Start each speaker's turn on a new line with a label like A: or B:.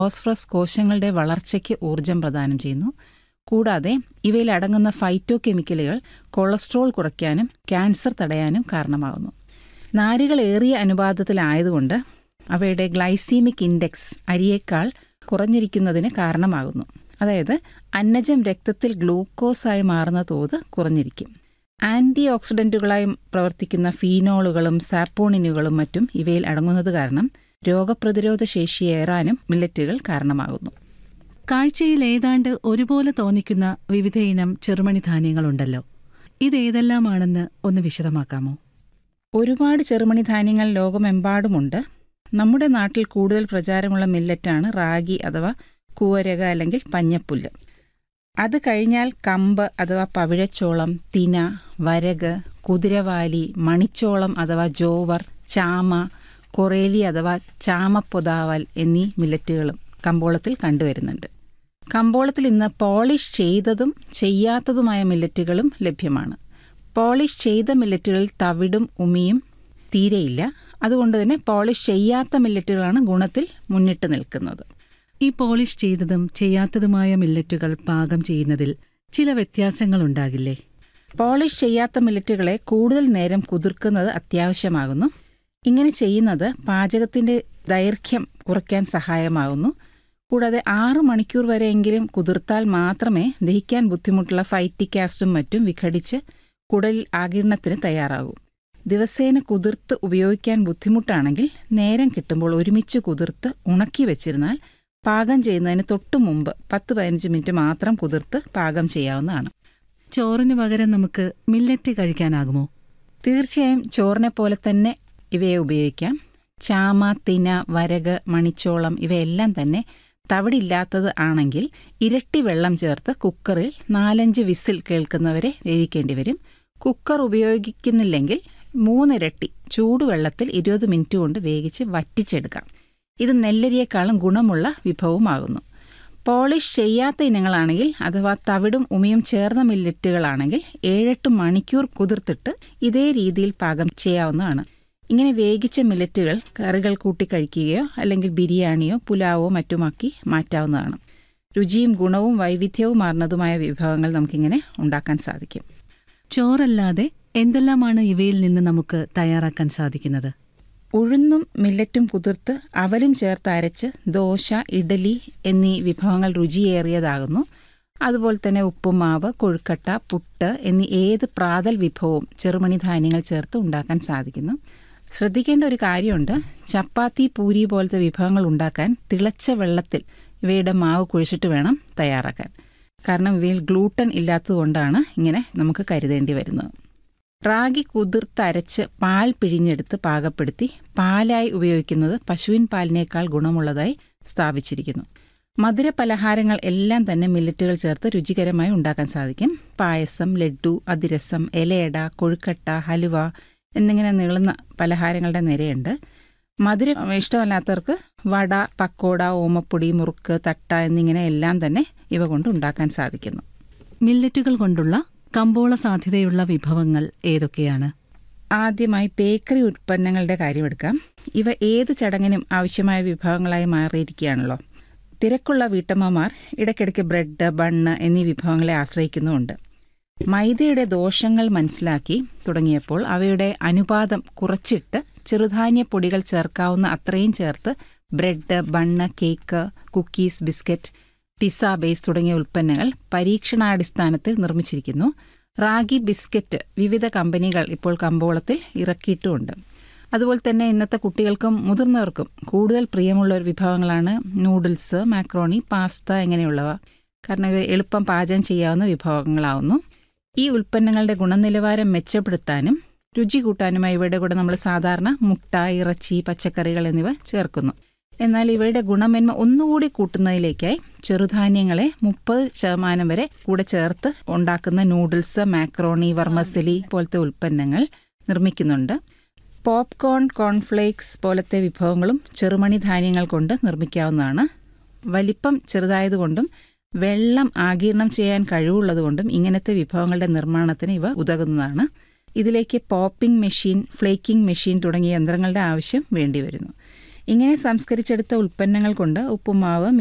A: phosphorus കോശങ്ങളുടെ വളർച്ചയ്ക്ക് ഊർജം പ്രദാനം ചെയ്യുന്നു കൂടാതെ ഇവയിൽ അടങ്ങുന്ന ഫൈറ്റോ കെമിക്കലുകൾ കൊളസ്ട്രോൾ കുറയ്ക്കാനും ക്യാൻസർ തടയാനും കാരണമാകുന്നു നാരുകൾ ഏറിയ അനുപാതത്തിലായതുകൊണ്ട് അവയുടെ ഗ്ലൈസീമിക് ഇൻഡെക്സ് അരിയേക്കാൾ കുറഞ്ഞിരിക്കുന്നതിന് കാരണമാകുന്നു അതായത് അന്നജം രക്തത്തിൽ ഗ്ലൂക്കോസായി മാറുന്ന തോത് കുറഞ്ഞിരിക്കും ആൻറ്റി ഓക്സിഡൻറ്റുകളായി പ്രവർത്തിക്കുന്ന ഫീനോളുകളും സാപ്പോണിനുകളും മറ്റും ഇവയിൽ അടങ്ങുന്നത് കാരണം രോഗപ്രതിരോധ ശേഷി ഏറാനും മില്ലറ്റുകൾ കാരണമാകുന്നു
B: കാഴ്ചയിൽ ഏതാണ്ട് ഒരുപോലെ തോന്നിക്കുന്ന വിവിധ ഇനം ചെറുമണി ധാന്യങ്ങളുണ്ടല്ലോ ഇതേതെല്ലാമാണെന്ന് ഒന്ന് വിശദമാക്കാമോ
A: ഒരുപാട് ചെറുമണി ധാന്യങ്ങൾ ലോകമെമ്പാടുമുണ്ട് നമ്മുടെ നാട്ടിൽ കൂടുതൽ പ്രചാരമുള്ള മില്ലറ്റാണ് റാഗി അഥവാ കൂവരക അല്ലെങ്കിൽ പഞ്ഞപ്പുല്ല് അത് കഴിഞ്ഞാൽ കമ്പ് അഥവാ പവിഴച്ചോളം തിന വരക് കുതിരവാലി മണിച്ചോളം അഥവാ ജോവർ ചാമ കൊറേലി അഥവാ ചാമപ്പൊതാവൽ എന്നീ മില്ലറ്റുകളും കമ്പോളത്തിൽ കണ്ടുവരുന്നുണ്ട് കമ്പോളത്തിൽ ഇന്ന് പോളിഷ് ചെയ്തതും ചെയ്യാത്തതുമായ മില്ലറ്റുകളും ലഭ്യമാണ് പോളിഷ് ചെയ്ത മില്ലറ്റുകളിൽ തവിടും ഉമിയും തീരെയില്ല അതുകൊണ്ട് തന്നെ പോളിഷ് ചെയ്യാത്ത മില്ലറ്റുകളാണ് ഗുണത്തിൽ മുന്നിട്ട് നിൽക്കുന്നത്
B: ഈ പോളിഷ് ചെയ്തതും ചെയ്യാത്തതുമായ മില്ലറ്റുകൾ പാകം ചെയ്യുന്നതിൽ ചില വ്യത്യാസങ്ങളുണ്ടാകില്ലേ
A: പോളിഷ് ചെയ്യാത്ത മില്ലറ്റുകളെ കൂടുതൽ നേരം കുതിർക്കുന്നത് അത്യാവശ്യമാകുന്നു ഇങ്ങനെ ചെയ്യുന്നത് പാചകത്തിന്റെ ദൈർഘ്യം കുറയ്ക്കാൻ സഹായമാകുന്നു കൂടാതെ ആറു മണിക്കൂർ വരെയെങ്കിലും കുതിർത്താൽ മാത്രമേ ദഹിക്കാൻ ബുദ്ധിമുട്ടുള്ള ഫൈറ്റിക് ആസിഡും മറ്റും വിഘടിച്ച് കുടലിൽ ആകിരണത്തിന് തയ്യാറാകൂ ദിവസേന കുതിർത്ത് ഉപയോഗിക്കാൻ ബുദ്ധിമുട്ടാണെങ്കിൽ നേരം കിട്ടുമ്പോൾ ഒരുമിച്ച് കുതിർത്ത് ഉണക്കി വെച്ചിരുന്നാൽ പാകം ചെയ്യുന്നതിന് തൊട്ടു മുമ്പ് പത്ത് പതിനഞ്ച് മിനിറ്റ് മാത്രം കുതിർത്ത് പാകം ചെയ്യാവുന്നതാണ്
B: ചോറിന് പകരം നമുക്ക് മില്ലറ്റ് കഴിക്കാനാകുമോ
A: തീർച്ചയായും ചോറിനെ പോലെ തന്നെ ഇവയെ ഉപയോഗിക്കാം ചാമ തിന വരക് മണിച്ചോളം ഇവയെല്ലാം തന്നെ തവിടില്ലാത്തത് ആണെങ്കിൽ ഇരട്ടി വെള്ളം ചേർത്ത് കുക്കറിൽ നാലഞ്ച് വിസിൽ കേൾക്കുന്നവരെ വേവിക്കേണ്ടി വരും കുക്കർ ഉപയോഗിക്കുന്നില്ലെങ്കിൽ മൂന്നിരട്ടി ചൂടുവെള്ളത്തിൽ ഇരുപത് മിനിറ്റ് കൊണ്ട് വേവിച്ച് വറ്റിച്ചെടുക്കാം ഇത് നെല്ലരിയേക്കാളും ഗുണമുള്ള വിഭവമാകുന്നു പോളിഷ് ചെയ്യാത്ത ഇനങ്ങളാണെങ്കിൽ അഥവാ തവിടും ഉമിയും ചേർന്ന മില്ലറ്റുകളാണെങ്കിൽ ഏഴെട്ട് മണിക്കൂർ കുതിർത്തിട്ട് ഇതേ രീതിയിൽ പാകം ചെയ്യാവുന്നതാണ് ഇങ്ങനെ വേവിച്ച മില്ലറ്റുകൾ കറികൾ കൂട്ടി കഴിക്കുകയോ അല്ലെങ്കിൽ ബിരിയാണിയോ പുലാവോ മറ്റുമാക്കി മാറ്റാവുന്നതാണ് രുചിയും ഗുണവും വൈവിധ്യവുമാർന്നതുമായ വിഭവങ്ങൾ നമുക്കിങ്ങനെ ഉണ്ടാക്കാൻ സാധിക്കും
B: ചോറല്ലാതെ എന്തെല്ലാമാണ് ഇവയിൽ നിന്ന് നമുക്ക് തയ്യാറാക്കാൻ സാധിക്കുന്നത്
A: ഉഴുന്നും മില്ലറ്റും കുതിർത്ത് അവലും ചേർത്ത് അരച്ച് ദോശ ഇഡലി എന്നീ വിഭവങ്ങൾ രുചിയേറിയതാകുന്നു അതുപോലെ തന്നെ ഉപ്പുമാവ് കൊഴുക്കട്ട പുട്ട് എന്നീ ഏത് പ്രാതൽ വിഭവവും ചെറുമണി ധാന്യങ്ങൾ ചേർത്ത് ഉണ്ടാക്കാൻ സാധിക്കുന്നു ശ്രദ്ധിക്കേണ്ട ഒരു കാര്യമുണ്ട് ചപ്പാത്തി പൂരി പോലത്തെ വിഭവങ്ങൾ ഉണ്ടാക്കാൻ തിളച്ച വെള്ളത്തിൽ ഇവയുടെ മാവ് കുഴിച്ചിട്ട് വേണം തയ്യാറാക്കാൻ കാരണം ഇവയിൽ ഗ്ലൂട്ടൻ ഇല്ലാത്തതുകൊണ്ടാണ് ഇങ്ങനെ നമുക്ക് കരുതേണ്ടി വരുന്നത് റാഗി കുതിർത്തരച്ച് പാൽ പിഴിഞ്ഞെടുത്ത് പാകപ്പെടുത്തി പാലായി ഉപയോഗിക്കുന്നത് പശുവിൻ പാലിനേക്കാൾ ഗുണമുള്ളതായി സ്ഥാപിച്ചിരിക്കുന്നു മധുര പലഹാരങ്ങൾ എല്ലാം തന്നെ മില്ലറ്റുകൾ ചേർത്ത് രുചികരമായി ഉണ്ടാക്കാൻ സാധിക്കും പായസം ലഡ്ഡു അതിരസം ഇലയട കൊഴുക്കട്ട ഹലുവ എന്നിങ്ങനെ നീളുന്ന പലഹാരങ്ങളുടെ നിരയുണ്ട് മധുരം ഇഷ്ടമല്ലാത്തവർക്ക് വട പക്കോട ഓമപ്പൊടി മുറുക്ക് തട്ട എന്നിങ്ങനെ എല്ലാം തന്നെ ഇവ കൊണ്ട് ഉണ്ടാക്കാൻ സാധിക്കുന്നു
B: മില്ലറ്റുകൾ കൊണ്ടുള്ള കമ്പോള സാധ്യതയുള്ള വിഭവങ്ങൾ ഏതൊക്കെയാണ്
A: ആദ്യമായി ബേക്കറി ഉൽപ്പന്നങ്ങളുടെ കാര്യമെടുക്കാം ഇവ ഏത് ചടങ്ങിനും ആവശ്യമായ വിഭവങ്ങളായി മാറിയിരിക്കുകയാണല്ലോ തിരക്കുള്ള വീട്ടമ്മമാർ ഇടയ്ക്കിടയ്ക്ക് ബ്രെഡ് ബണ്ണ് എന്നീ വിഭവങ്ങളെ ആശ്രയിക്കുന്നുമുണ്ട് മൈദയുടെ ദോഷങ്ങൾ മനസ്സിലാക്കി തുടങ്ങിയപ്പോൾ അവയുടെ അനുപാതം കുറച്ചിട്ട് ചെറുധാന്യ പൊടികൾ ചേർക്കാവുന്ന അത്രയും ചേർത്ത് bread bun cake cookies biscuit pizza base തുടങ്ങിയ ഉൽപ്പന്നങ്ങൾ പരീക്ഷണാടിസ്ഥാനത്തിൽ നിർമ്മിച്ചിരിക്കുന്നു റാഗി ബിസ്ക്കറ്റ് വിവിധ കമ്പനികൾ ഇപ്പോൾ കമ്പോളത്തിൽ ഇറക്കിയിട്ടുമുണ്ട് അതുപോലെ തന്നെ ഇന്നത്തെ കുട്ടികൾക്കും മുതിർന്നവർക്കും കൂടുതൽ പ്രിയമുള്ള ഒരു വിഭവങ്ങളാണ് നൂഡിൽസ് മാക്രോണി പാസ്ത ഇങ്ങനെയുള്ളവ കാരണം ഇവ എളുപ്പം പാചകം ചെയ്യാവുന്ന വിഭവങ്ങളാവുന്നു ഈ ഉൽപ്പന്നങ്ങളുടെ ഗുണനിലവാരം മെച്ചപ്പെടുത്താനും രുചി കൂട്ടാനുമായി ഇവയുടെ കൂടെ നമ്മൾ സാധാരണ മുട്ട ഇറച്ചി പച്ചക്കറികൾ എന്നിവ ചേർക്കുന്നു എന്നാൽ ഇവയുടെ ഗുണമേന്മ ഒന്നുകൂടി കൂട്ടുന്നതിലേക്കായി ചെറുധാന്യങ്ങളെ മുപ്പത് ശതമാനം വരെ കൂടെ ചേർത്ത് ഉണ്ടാക്കുന്ന നൂഡിൽസ് മാക്രോണി വർമസലി പോലത്തെ ഉൽപ്പന്നങ്ങൾ നിർമ്മിക്കുന്നുണ്ട് പോപ്കോൺ കോൺഫ്ലേക്സ് പോലത്തെ വിഭവങ്ങളും ചെറുമണി ധാന്യങ്ങൾ കൊണ്ട് നിർമ്മിക്കാവുന്നതാണ് വലിപ്പം ചെറുതായതുകൊണ്ടും വെള്ളം ആഗീരണം ചെയ്യാൻ കഴിവുള്ളതുകൊണ്ടും ഇങ്ങനത്തെ വിഭവങ്ങളുടെ നിർമ്മാണത്തിന് ഇവ ഉതകുന്നതാണ് ഇതിലേക്ക് പോപ്പിംഗ് മെഷീൻ ഫ്ലേക്കിംഗ് മെഷീൻ തുടങ്ങിയ യന്ത്രങ്ങളുടെ ആവശ്യം വേണ്ടിവരുന്നു ഇങ്ങനെ സംസ്കരിച്ചെടുത്ത ഉൽപ്പന്നങ്ങൾ കൊണ്ട് ഉപ്പുമാവ്